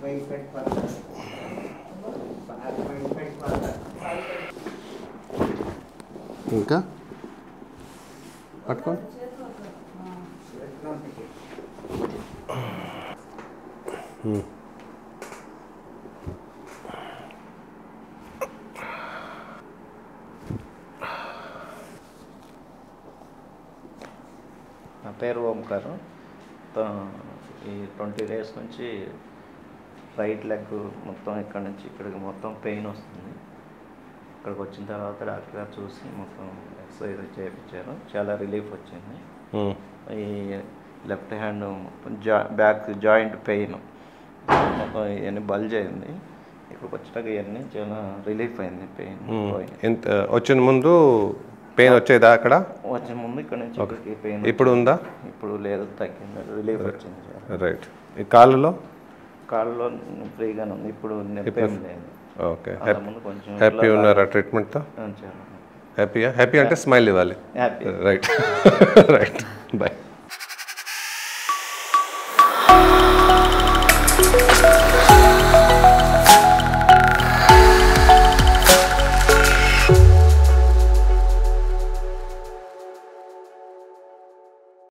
పైకి పెట్టి పడతారు బాగా పైకి పెట్టి పడతారు ఇంకా పట్టుకోండి చేతిలోంటికి. నా పేరు ఓంకారు త- ఈ ట్వంటీ డేస్ నుంచి రైట్ లెగ్ మొత్తం ఇక్కడ నుంచి ఇక్కడికి మొత్తం పెయిన్ వస్తుంది ఇక్కడికి వచ్చిన తర్వాత డాక్టర్ గారు చూసి మొత్తం ఎక్సర్సైజ్ చేయించారు చాలా రిలీఫ్ వచ్చింది ఉమ్. ఈ లెఫ్ట్ హ్యాండ్ మొత్తం జా బ్యాక్ జాయింట్ పెయిన్ మొత్తం ఇవన్నీ బల్జ్ అయింది ఇక్కడికి వచ్చినాక ఇవన్నీ చాలా రిలీఫ్ అయింది పెయిన్ ఉమ్. పోయింది ఎంత వచ్చిన ముందు పెయిన్ వచ్చేదా అక్కడ వచ్చే ముందు ఇక్కడ నుంచి ఇక్కడికి పెయిన్ ఇప్పుడు ఉందా ఇప్పుడు లేదు తగ్గింది రిలీఫ్ వచ్చింది చాలా. రైట్ ఈ కాళ్ళలో కాళ్ళలో ఫ్రీగానే ఉంది ఇప్పుడు నొప్పి ఏం లేదు ఓకే ముందు కొంచెం హ్యాపీ ఉన్నారా ట్రీట్మెంట్తో ఆ, చాలా హ్యాపీయా హ్యాపీ అంటే స్మైల్ ఇవ్వాలి హ్యాపీ రైట్ రైట్ బాయ్